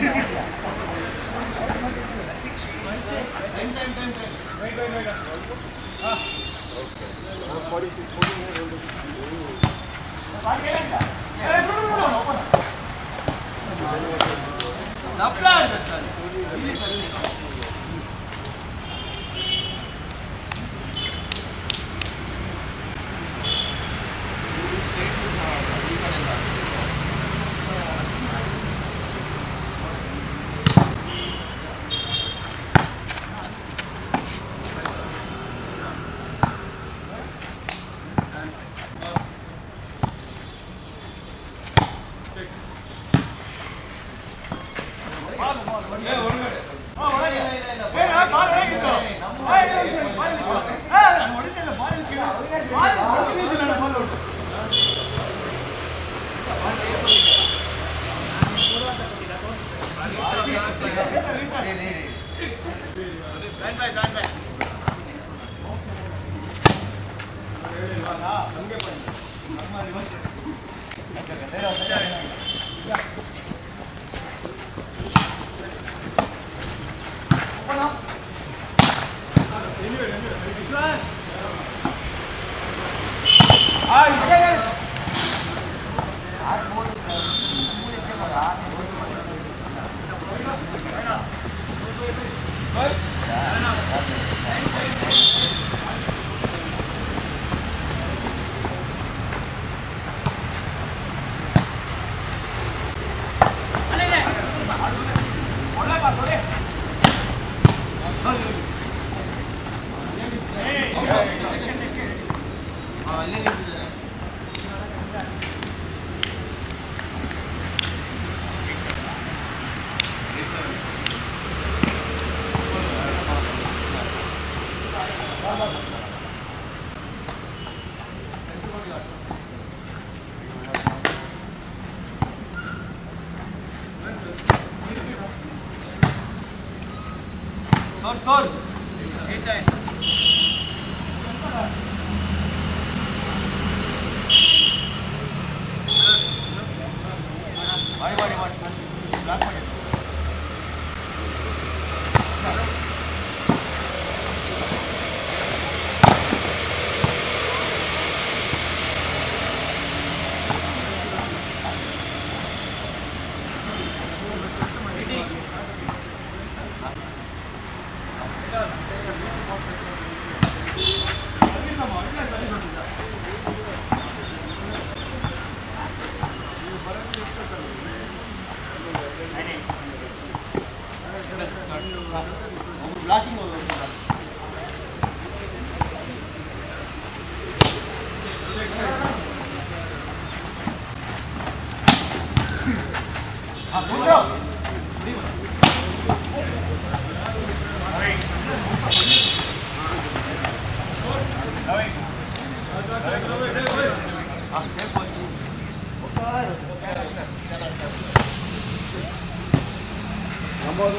ನಮ್ಮದು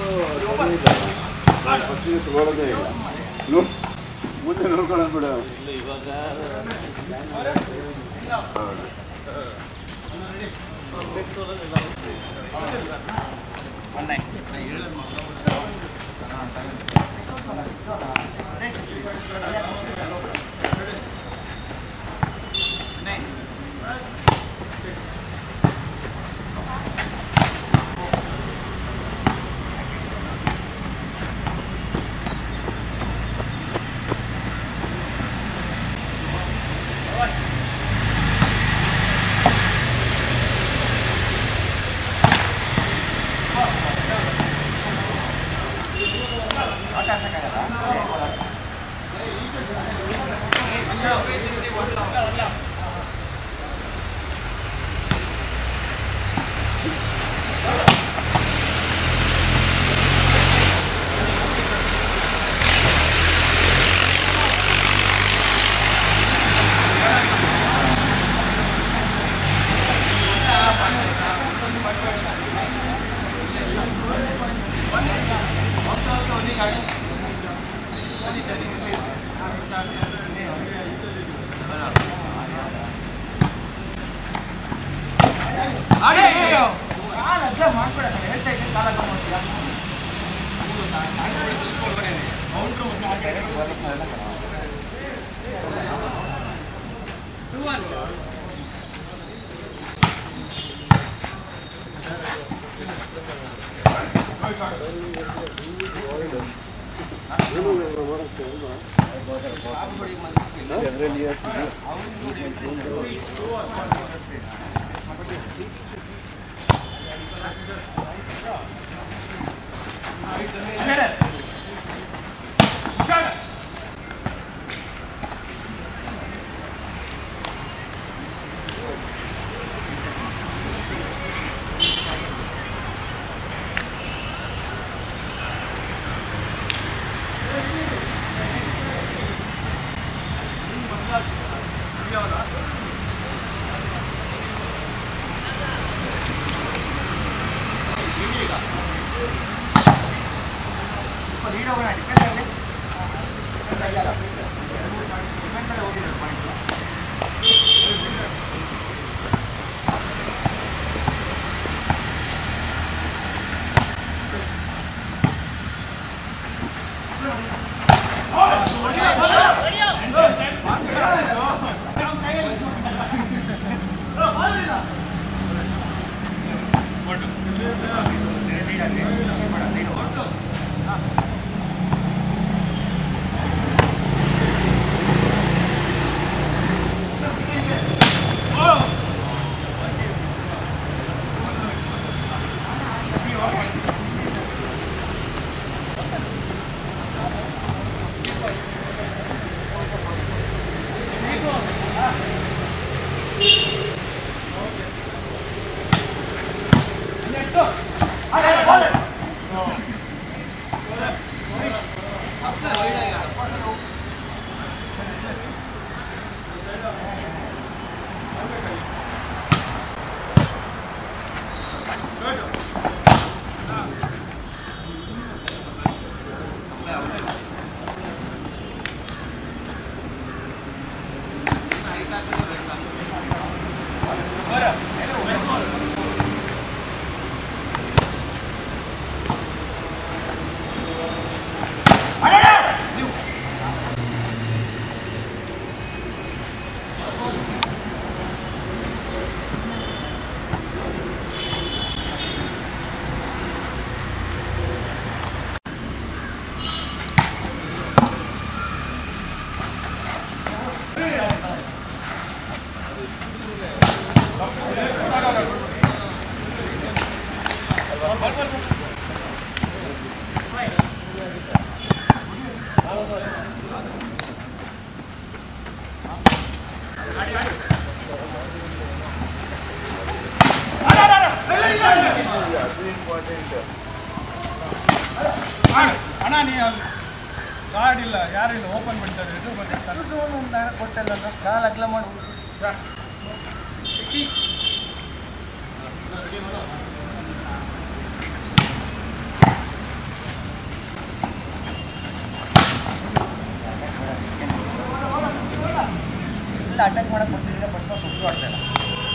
ಫಸ್ಟಿಗೆ ತಗೊಳ್ಳೋದೇ ಇಲ್ಲ ನೋ- ಮುಂದೆ ನೋಡ್ಕೊಳ್ಳೋದು ಬಿಡ ಹೌದು. ಮಾಡ್ಕೊಡ ಹೇಳ್ತಾ ಇದ್ದೀನಿ Several years. ಅದು ಇಂಪಾರ್ಟೆಂಟ್ ಅಣ್ಣ ನೀ ಅಲ್ಲಿ ಗಾರ್ಡ್ ಇಲ್ಲ ಯಾರಿಲ್ಲ ಓಪನ್ ಮಾಡ್ತಾರೆ ಇದು ಬರ್ತಾರೆ ಕೊಟ್ಟಲ್ಲ ಕಾಲ್ ಅಗ್ಲ ಮಾಡು ಇಲ್ಲ ಅಟ್ಯಾಕ್ ಮಾಡಕ್ ಬರ್ತಿದ್ರೆ ಫಸ್ಟ್ ಸುತ್ತು ಆಡ್ತಾ ಇಲ್ಲ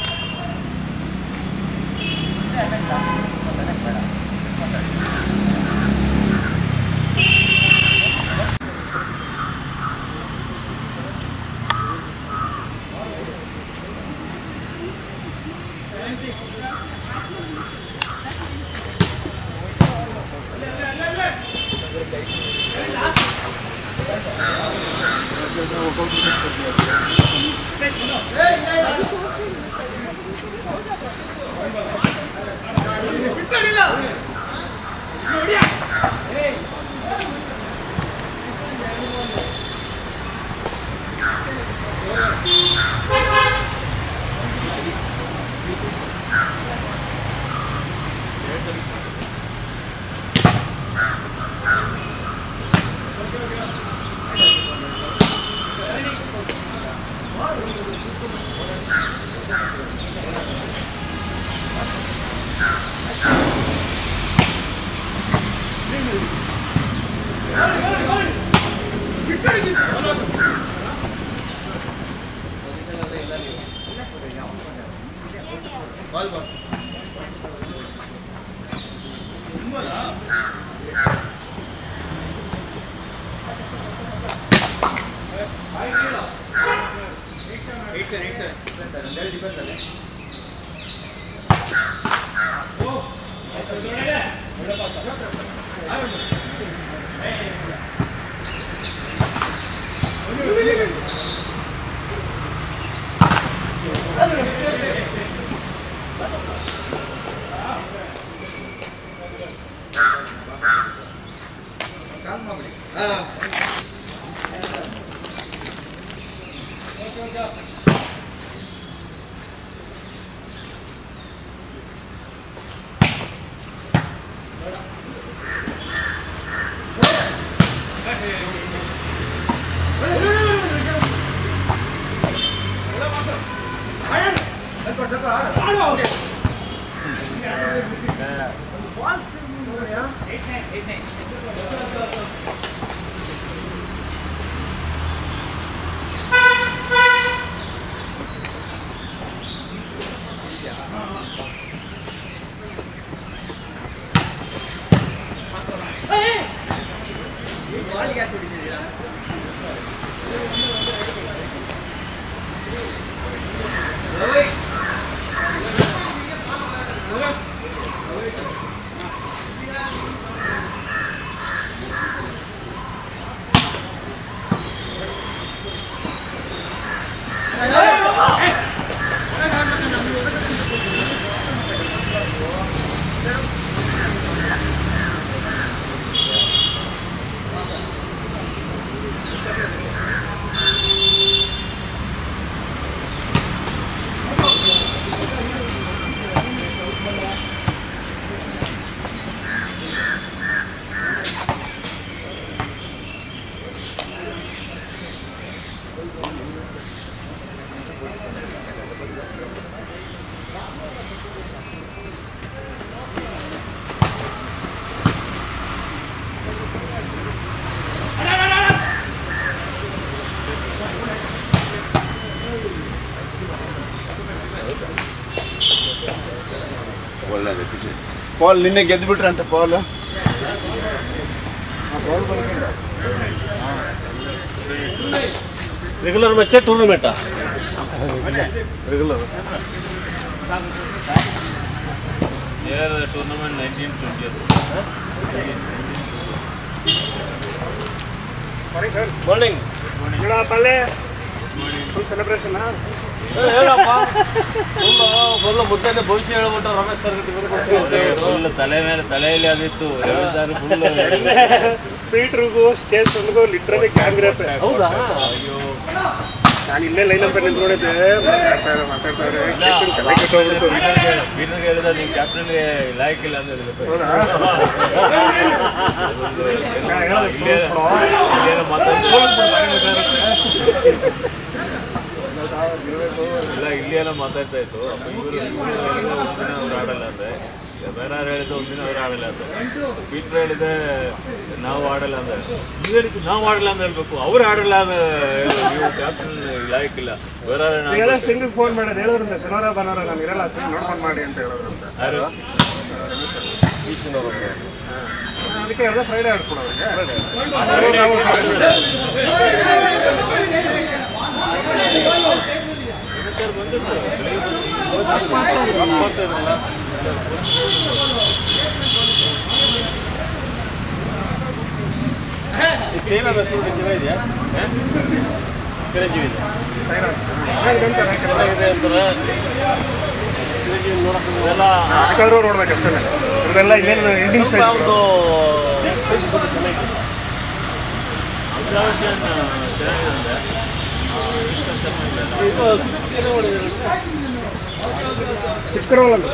ಅಟ್ಯಾಕ್ ಬೇಡ ಒಳ್ಳೇದು ಪಾಲ್ ನಿನ್ನೆ ಗೆದ್ದು ಬಿಟ್ರಂತೆ ಪಾಲ್ ರೆಗ್ಯುಲರ್ ಮ್ಯಾಚ್ ಟೂರ್ನಮೆಂಟಾ regular Here tournament 1920. Morning celebration ಹೇಳಪ್ಪ ತುಂಬ ಫುಲ್ ಮುದ್ದೆನೆ ಭವಿಷ್ಯ ಹೇಳ್ಬಿಟ್ಟ ರಮೇಶ್ ಸರ್ ಫುಲ್ ತಲೆ ಮೇಲೆ ತಲೆಯಲ್ಲಿ ಅದಿತ್ತು ಹೇಳಿದ್ದಾರೆ ಫುಲ್ ಪೀಟ್ರಿಗೂ ಸ್ಟೇಷನ್ಗೂ ಲಿಟ್ರಲಿ ಕ್ಯಾಮ್ರಾ ಹೌದಾ ಅಯ್ಯೋ ನಾನು ಇಲ್ಲೇ ಲೈನ್ ಅಂತ ನಿಂತ್ಕೊಂಡಿದ್ದೆ ಮಾತಾಡ್ತಾರೆ ಮಾತಾಡ್ತಾರೆ ಸ್ಟೇಷನ್ ತಲೆ ಕೆಟ್ಟೋಗ್ಬಿಡ್ತು. ಬೀದರ್ಗೆ ಹೇಳಿದ ನೀವು ಕ್ಯಾಪ್ಟನ್ಗೆ ಲಾಯಕ್ಕಿಲ್ಲ ಅಂತ ಹೇಳಿದ್ರು ಇಲ್ಲೇನೋ ಇಲ್ಲ ಇಲ್ಲೇನೋ ಮಾತಾಡ್ತಾ ಇತ್ತು ಅಪ್ಪ ಇವರು ಒಂದಿನ ಅವ್ರು ಆಡಲ್ಲ ಅಂದೆ ಬೇರೆ ಯಾರು ಹೇಳಿದ್ದು ಒಂದಿನ ಅವ್ರು ಆಡಲ್ಲ ಅಂತ ಪೀಟ್ರ್ ಹೇಳಿದೆ ನಾವು ಆಡಲ್ಲ ಅಂದ ನೀವು ಹೇಳಿದ್ದು ನಾವು ಆಡಲ್ಲ ಅಂತ ಹೇಳ್ಬೇಕು ಅವ್ರು ಆಡಲ್ಲ ಅಂತ ಹೇಳಿದ್ರು. ನೀವು ಕ್ಯಾಪ್ಟನ್ ಲಾಯಕ್ಕಿಲ್ಲ ಬೇರೆ ಯಾರು ಎಲ್ಲ ನಾನು- ಸಿಂಗ್ ಫೋನ್ ಮಾಡೋದು ಹೇಳಿದ್ರಿಂದ ಶನಿವಾರ ಭಾನುವಾರ ನಾನು ಇರಲ್ಲ ಸಿಂಗ್ ನೋಡ್ಕೊಂಡು ಮಾಡಿ ಅಂತ ಹೇಳಿದ್ರಂತೆ ಯಾರು ಅದಕ್ಕೆ ಎಲ್ಲ ಫ್ರೈಡೆ ಆಡ್ಕೊಡೋರಿಗೆ ಸೇನದ ಹೆಸರು ಚೆನ್ನಾಗಿದೆಯಾ ಚಿರಂಜೀವಿ ಇದೆ ಚೆನ್ನಾಗಿದೆ ಅಂತಾರೆ ಚಿರಂಜೀವಿ ನೋಡಕ್ಕೆ ಇವೆಲ್ಲ ಬೇಕಾದ್ರೂ ನೋಡ್ಬೇಕು ಅಷ್ಟೇ ಇದೆಲ್ಲ ಇನ್ನೇನು ಎಂಡಿಂಗ್ ಸ್ವಲ್ಪ ಸ್ಟೇಜ್ ಒಂದು Facebook ಚೆನ್ನಾಗಿದೆ ಅಬ್ಸರ್ವೇಷನ್ ಚೆನ್ನಾಗಿದೆ ಅಂದೆ ಇದು ಏನೋ ಮಾಡಿದ್ದಾರೆ ಚಿಕ್ಕರೋಲಲ್ಲಿ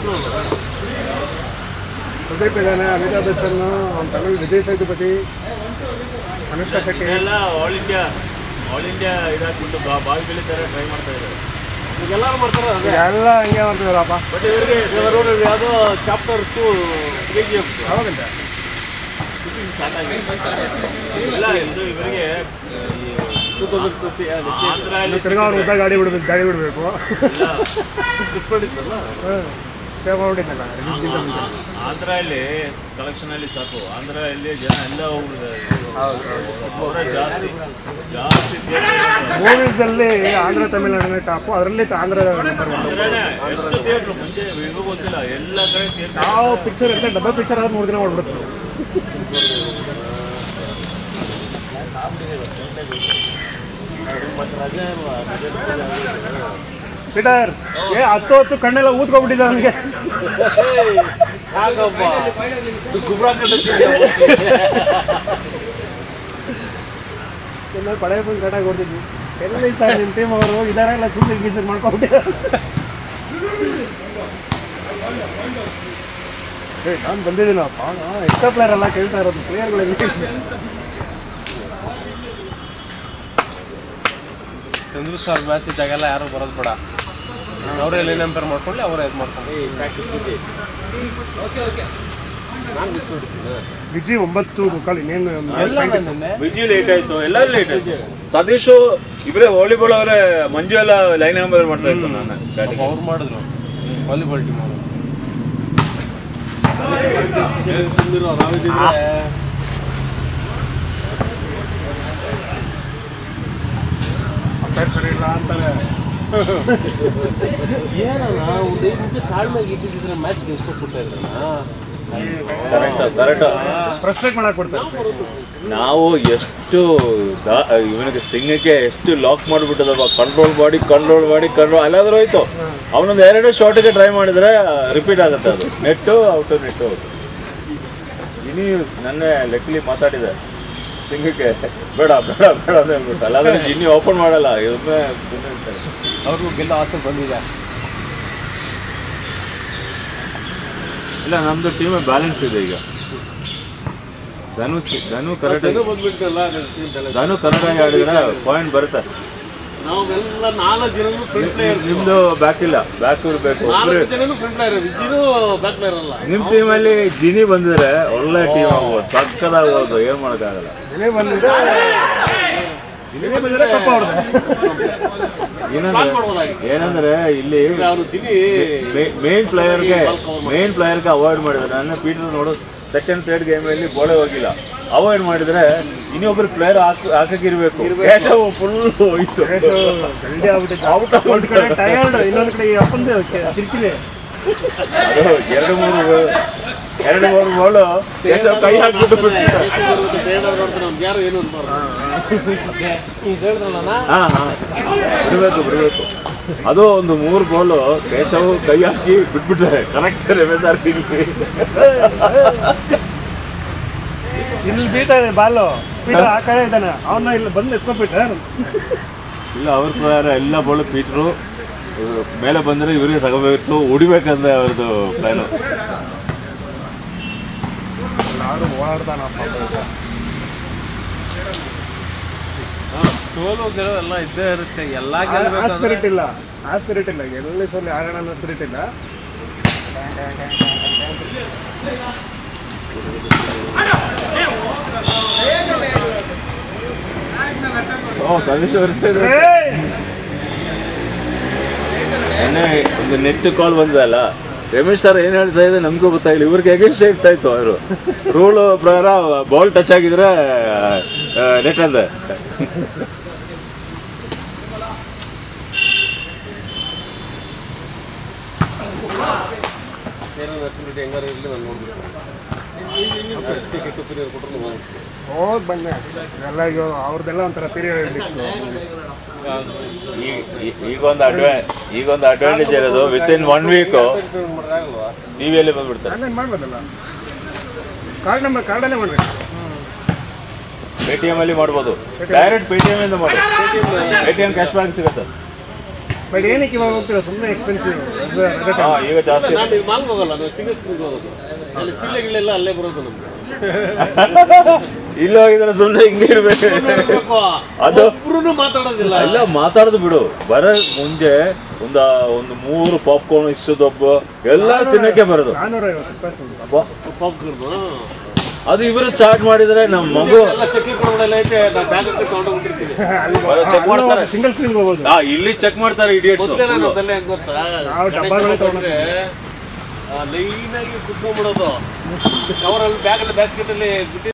ಸುದೀಪ್ ಇದ್ದಾನೆ ಅಮಿತಾಬ್ ಬಚ್ಚನ್ ಅವ್ನ ತಮಿಳ್ ವಿಜಯ್ ಸೇತುಪತಿ ಅನುಷ್ಕಾ ಶೆಟ್ಟಿ ಇದೆಲ್ಲ ಆಲ್ ಇಂಡಿಯಾ ಆಲ್ ಇಂಡಿಯಾ ಇದಾಕ್ಬಿಟ್ಟು ಬಾ ಬಾಲ್ ಬೆಳಿತಾರೆ ಟ್ರೈ ಮಾಡ್ತಾ ಇದ್ದಾರೆ ಎಲ್ಲರೂ ಮಾಡ್ತಾರೆ ಅದೇ ಎಲ್ಲ ಹಂಗೆ ಮಾಡ್ತಿದಾರಪ್ಪ ಬಟ್ ಇವರಿಗೆ ನೋಡಿ ಯಾವುದೋ chapter two K G F ಯಾವಾಗಂತೆ ಸ್ಟಾರ್ಟ್ ಆಗಿದೆ ಇಲ್ಲ ಇದು ಇವರಿಗೆ ಟೂ ತೌಸಂಡ್ ಟ್ವೆಂಟಿ ಆಂಧ್ರ ತಿರ್ಗಾ ಅವ್ರು ಉದ್ದ ಗಾಡಿ ಬಿಡ್ಬೇಕು ಗಾಡಿ ಬಿಡಬೇಕು ಇಟ್ಕೊಂಡಿದ್ದಲ್ಲ ಸೇವ್ ಮಾಡ್ಬಿಟ್ಟಿದ್ದಲ್ಲ ರಿಲೀಸ್ಗಿಂತ ಮುಂಚೆ ಆಂಧ್ರ ಅಲ್ಲಿ ಕಲೆಕ್ಷನ್ ಅಲ್ಲಿ ಸಾಕು ಆಂಧ್ರ ಅಲ್ಲಿ ಜನ ಎಲ್ಲ ಹೋಗ್ಬಿಟ್ಟಿದ್ದಾರೆ ಅವರೇ ಜಾಸ್ತಿ ಜಾಸ್ತಿ theatre ಇರೋದು. ಮೂವೀಸ್ ಅಲ್ಲಿ ಆಂಧ್ರ ತಮಿಳ್ನಾಡಿನ ಟಾಪು ಅದರಲ್ಲಿ ಆಂಧ್ರ ನಂಬರ್ ಒನ್ ಆಂಧ್ರನೇ ಎಷ್ಟು ಥಿಯೇಟ್ರ್ ಮುಂಚೆ ಇವಾಗ ಗೊತ್ತಿಲ್ಲ ಎಲ್ಲ ಕಡೆ ಥಿಯೇಟ್ರ್ ಯಾವ ಪಿಕ್ಚರ್ ಇರುತ್ತೆ ಡಬ್ಬ ಪಿಕ್ಚರ್ ಆದ್ರೆ ಮೂರು ದಿನ ಮಾಡ್ಬಿಡುತ್ತೆ ಪೀಟರ್ ಏ ಹತ್ತು ಹೊತ್ತು ಕಣ್ಣೆಲ್ಲ ಊದ್ಕೊಬಿಟ್ಟಿದೆ ಅವನಿಗೆ ಯಾಕಪ್ಪ ಗುಬ್ರ ಎಲ್ಲ ಪಡೆ ಬಂದು ಕಟಾಗಿ ಹೊಡ್ತಿದ್ವಿ ಎಲ್ಲಿ ಸರ್ ನಿಮ್ಮ ಟೀಮ್ ಅವರು ಇದಾರೆ ಎಲ್ಲ ಸುಮ್ಮನೆ ಗೀಸರ್ ಮಾಡ್ಕೊಬಿಟ್ಟಿದ್ದಾರೆ ಏ ನಾನು ಬಂದಿದ್ದೀನಪ್ಪ ಎಕ್ಸ್ಟ್ರಾ ಪ್ಲೇಯರ್ ಎಲ್ಲ ಕೇಳ್ತಾ ಇರೋದು ಪ್ಲೇಯರ್ಗಳಲ್ಲಿ ಚಂದ್ರು ಸರ್ ಮ್ಯಾಚ್ ಇದ್ದಾಗೆಲ್ಲ ಯಾರು ಬರೋದು ಬೇಡ ಅವರೇ ಲೈನ್ ಎಂಪೇರ್ ಮಾಡ್ಕೊಳ್ಳಿ ಅವರೇ ಇದು ಮಾಡ್ಕೊಂಡು ವಿಜಿ ಒಂಬತ್ತು ಮುಕ್ಕಾಲು ಇನ್ನೇನು ಎಲ್ಲ ಬಂದಿದ್ದೆ ವಿಜಿ ಲೇಟ್ ಆಯ್ತು ಎಲ್ಲರೂ ಲೇಟ್ ಆಯ್ತು ಸತೀಶು ಇಬ್ಬರೇ ವಾಲಿಬಾಲ್ ಅವರೇ ಮಂಜು ಎಲ್ಲ ಲೈನ್ ನಂಬರ್ ಮಾಡ್ತಾ ಇತ್ತು ನಾನು starting. ಅವ್ರು ಮಾಡಿದ್ರು ವಾಲಿಬಾಲ್ ಟೀಮ್ ಅವರು ಅಂಪೈರ್ ಸರಿ ಇಲ್ಲ ಅಂತಾರೆ ಏನಣ್ಣ ಒಂದು ಐದು ನಿಮಿಷ ತಾಳ್ಮೆಗೆ ಇಟ್ಟಿದ್ರೆ ಮ್ಯಾಚ್ ಗೆಲ್ಸ್ಕೊಟ್ಬಿಡ್ತಾ ಇದ್ರಣ್ಣ Correct, correct. ಫ್ರಸ್ಟ್ರೇಟ್ ಮಾಡಕ್ ಕೊಡ್ತಾರೆ ನಾವು ಎಷ್ಟು ದಾ- ಇವನಿಗೆ ಸಿಂಗಕ್ಕೆ ಎಷ್ಟು ಲಾಕ್ ಮಾಡಿಬಿಟ್ಟದಪ್ಪ ಕಂಟ್ರೋಲ್ ಮಾಡಿ ಕಂಟ್ರೋಲ್ ಮಾಡಿ ಕಂಟ್ರೋಲ್ ಅಲ್ಲಾದ್ರೂ ಹೋಯ್ತು ಅವನೊಂದು ಎರಡು ಶಾರ್ಟ್ಗೆ ಟ್ರೈ ಮಾಡಿದ್ರೆ ರಿಪೀಟ್ ಆಗುತ್ತೆ ಅದು ನೆಟ್ಟು ಔಟು ನೆಟ್ಟು ಔಟ್ ಇನಿ ನನ್ನ ಲೆಕ್ಕಲಿ ಮಾತಾಡಿದೆ ಸಿಂಗಕ್ಕೆ ಬೇಡ ಬೇಡ ಬೇಡ ಅಂತ ಹೇಳ್ಬಿಟ್ಟು ಅಲ್ಲಾದ್ರೆ ಜಿನ್ನಿ ಓಪನ್ ಮಾಡಲ್ಲ ಇದನ್ನೇ ಸುಮ್ಮನೆ ಇರ್ತಾರೆ ಅವ್ರಿಗೂ ಗೆಲ್ಲೋ ಆಸೆ ಬಂದಿದೆ ಇಲ್ಲ ನಮ್ದು ಟೀಮ್ ಬ್ಯಾಲೆನ್ಸ್ ಇದೆ ಈಗ ಧನು ಧನು ಕರೆಕ್ಟ್ ಬಂದ್ಬಿಟ್ಟಲ್ಲ ಧನು ಕನ್ನಡ ಆಡಿದ್ರೆ ಪಾಯಿಂಟ್ ಬರುತ್ತೆ ನಾವೆಲ್ಲ ನಾಲ್ಕು ಜನನು ಫ್ರಂಟ್ ಪ್ಲೇಯರ್ ನಿಮ್ದು ಬ್ಯಾಕ್ ಇಲ್ಲ ಬ್ಯಾಕ್ ಇರ್ಬೇಕು ನಾಲ್ಕು ಜನನು ಫ್ರಂಟ್ ಪ್ಲೇಯರ್ ವಿಜಿನು ಬ್ಯಾಕ್ ಪ್ಲೇಯರ್ ಅಲ್ಲ ನಿಮ್ ಟೀಮ್ ಅಲ್ಲಿ ಜಿನಿ ಬಂದಿದ್ರೆ ಒಳ್ಳೆ ಟೀಮ್ ಆಗ್ಬೋದು ಸಕ್ಕದಾಗ್ಬೋದು ಏನ್ ಮಾಡಕ್ಕಾಗಲ್ಲ ಇದೇ ಬಂದಿದೆ ಇದೇ ಬಂದಿದೆ ಕಪ್ಪ ಅವ್ರದ್ದು ಏನಂದ್ರೆ ಏನಂದ್ರೆ ಇಲ್ಲಿ ಅವ್ರು ದಿನಿ ಮೇನ್ ಪ್ಲೇಯರ್ಗೆ ಮೇನ್ ಪ್ಲೇಯರ್ಗೆ ಅವಾಯ್ಡ್ ಮಾಡಿದ್ರೆ ನನ್ನ ಪೀಟರ್ ನೋಡು ಸೆಕೆಂಡ್ ಥರ್ಡ್ ಗೇಮ್ ಅಲ್ಲಿ ಬೋಳೆ ಹೋಗಿಲ್ಲ ಅವಾಯ್ಡ್ ಮಾಡಿದ್ರೆ ಇನ್ನೊಬ್ರು ಪ್ಲೇಯರ್ ಹಾಕಕ್ಕಿರ್ಬೇಕು ಕೇಶವ್ ಫುಲ್ ಹೋಯ್ತು ಜಲ್ದಿ ಆಗ್ಬಿಟ್ಟಿದೆ ಒಂದ್ ಕಡೆ ಟಯರ್ಡ್ ಇನ್ನೊಂದ್ ಕಡೆ ಈ ಅಪ್ಪಂದು ಕಿರಿಕಿರಿ ಅದು ಎರಡು ಮೂರು ಎರಡು ಮೂರು ಬೋಳು ಕೇಶವ್ ಕೈ ಹಾಕ್ಬಿಟ್ಟು ಬಿಟ್ಟಿದ್ದಾರೆ. ಯಾರು ಏನು ಈಗ ಹೇಳಿದ್ರಲ್ಲ ಹಾ ಹಾ ಬಿಡಬೇಕು ಬಿಡಬೇಕು ಅದು ಒಂದು ಮೂರು ಗೋಲು ಕೇಶವ್ ಕೈ ಹಾಕಿ ಬಿಟ್ಬಿಟ್ರೆ ಕರೆಕ್ಟ್ ರಮೇಶ್ ಆರ್ ಇಲ್ಲಿ ಬೀಟ ಇದೆ ಬಾಲು ಬೀಟ ಆ ಕಡೆ ಇದ್ದಾನೆ ಅವನ್ನ ಇಲ್ಲಿ ಬಂದು ಎತ್ಕೊಬಿಟ್ಟ ಇಲ್ಲ ಅವ್ರ ಪ್ರಕಾರ ಎಲ್ಲ ಬೋಳು ಪೀಟ್ರು ಇವ್ರು ಮೇಲೆ ಬಂದ್ರೆ ಇವರಿಗೆ ತಗೋಬೇಕು ಹೊಡಿಬೇಕಂದ್ರೆ ಅವ್ರದ್ದು ಪ್ಲಾನು ಯಾರು ಓಡಾಡ್ತಾನಪ್ಪ ಸೋಲು ಗೆಲುವೆಲ್ಲ ಇದ್ದೇ ಇರುತ್ತೆ ಎಲ್ಲ ಆ ಗೆಲ್ಬೇಕಂದ್ರೆ ಸ್ಪಿರಿಟ್ ಇಲ್ಲ ಆ ಸ್ಪಿರಿಟ್ ಇಲ್ಲ ಎಲ್ಲಿ ಸಲ ಆಡೋಣ ಅನ್ನೋ ಸ್ಪಿರಿಟ್ ಇಲ್ಲ ಓ ಸತೀಶ್ ಅವ್ರ ಏಯ್! ಮೊನ್ನೆ ಒಂದು ನೆಟ್ ಕಾಲ್ ಬಂದಲ್ಲ ರಮೇಶ್ ಸರ್ ಏನ್ ಹೇಳ್ತಾ ಇದೆ ನಮಗೂ ಗೊತ್ತಾಗಿಲ್ಲ ಇವ್ರಿಗೆ ಅಗೇನ್ಸ್ಟ್ ಇರ್ತಾ ಇತ್ತು ಅವರು ರೂಲ್ ಪ್ರಕಾರ ಬಾಲ್ ಟಚ್ ಆಗಿದ್ರೆ ನೆಟ್ ಅಂದೆ ಏನಾದ್ರು activity ಹೆಂಗಾರು ಇರಲಿ ನಾನು ನೋಡ್ಬೇಕು ಟಿಕೆಟ್ ಒಪಿನಿಯನ್ ಕೊಟ್ಟರು ನಾನು ಹೋಗ್ ಬಂದೆ ಎಲ್ಲ ಈಗ ಅವ್ರದ್ದೆಲ್ಲ ಒಂಥರ ಪೀರಿಯಡ್ ಇತ್ತು ಈಗ ಒಂದು ಅಡ್ವಾ ಈಗ ಒಂದು ಅಡ್ವಾಂಟೇಜ್ ಇರೋದು ವಿತ್ ಇನ್ ಒನ್ ವೀಕ್ ಆಗಲ್ವಾ ಟಿವಿಯಲ್ಲಿ ಬಂದ್ಬಿಡ್ತಾರೆ ಆನ್ಲೈನ್ ಮಾಡ್ಬೋದಲ್ಲ ಕಾರ್ಡ್ ನಂಬರ್ ಕಾರ್ಡಲ್ಲೇ ಮಾಡ್ಬೇಕು ಪೇಟಿಎಂ ಅಲ್ಲಿ ಮಾಡ್ಬೋದು ಡೈರೆಕ್ಟ್ ಪೇಟಿಎಂ ಇಂದ ಮಾಡಿ ಪೇಟಿಎಂ ಕ್ಯಾಶ್ ಬ್ಯಾಕ್ ಸಿಗುತ್ತೆ ಬಟ್ ಏನಕ್ಕೆ ಇವಾಗ ಹೋಗ್ತೀರಾ ಸುಮ್ಮನೆ ಎಕ್ಸ್ಪೆನ್ಸಿವ್ ಹಾ ಈಗ ಜಾಸ್ತಿ ನಾನು ಈಗ ಮಾಲ್ ಹೋಗಲ್ಲ ನಾನು ಸಿಂಗಲ್ ಸಿಂಗ್ ಹೋಗೋದು ಅಲ್ಲಿ ಸೀಲೆ ಗಿಳೆಲ್ಲ ಅಲ್ಲೇ ಬರೋದು ನಮ್ಗೆ ಇಲ್ಲ ಹೋಗಿದ್ರೆ ಸುಮ್ಮನೆ ಹಿಂಗೆ ಇರ್ಬೇಕು ಅದು ಒಬ್ರು ಮಾತಾಡೋದಿಲ್ಲ ಎಲ್ಲ ಮಾತಾಡೋದು ಬಿಡು ಬರ ಮುಂಜೆ ಒಂದ ಒಂದು ಮೂರು ಪಾಪ್ಕಾರ್ನ್ ಇಷ್ಟದೊಬ್ಬ ಎಲ್ಲ ತಿನ್ನಕ್ಕೆ ಬರೋದು ನಾನ್ನೂರ ಐವತ್ತು ರೂಪಾಯಿ ಸ್ವಲ್ಪ. ಅಬ್ಬಾ. ಪಾಪ್ಕಾರ್ನ್ ಅದು ಇವರು ಸ್ಟಾರ್ಟ್ ಮಾಡಿದ್ರೆ ನಮ್ಮ ಮಗು ಎಲ್ಲ ಚಕ್ಲಿ ಕೊಡೋದೆಲ್ಲ ಐತೆ ನಾನು ಬ್ಯಾಗ್ ಹಾಕಿ ತಗೊಂಡೋಗ್ಬಿಟ್ಟಿರ್ತೀನಿ ಚೆಕ್ ಮಾಡ್ತಾರೆ ಸಿಂಗಲ್ ಸ್ಕ್ರೀನ್ ಹೋಗ್ಬೋದು ಆ, ಇಲ್ಲಿ ಚೆಕ್ ಮಾಡ್ತಾರೆ ಇಡಿಯಟ್ಸ್ ಮೊದಲೇ ನಾನು ಅದಲ್ಲೇ ಹೆಂಗ್ ಗೊತ್ತಾ ನಾವು ಡಬ್ಬಗಳೇ ತಗೊಂಡು ಲೈನಾಗಿ ಕುತ್ಕೊಂಡ್ಬಿಡೋದು ಕವರಲ್ಲಿ ಬ್ಯಾಗಲ್ಲಿ ಬ್ಯಾಸ್ಕೆಟಲ್ಲಿ ಬಿಟ್ಟು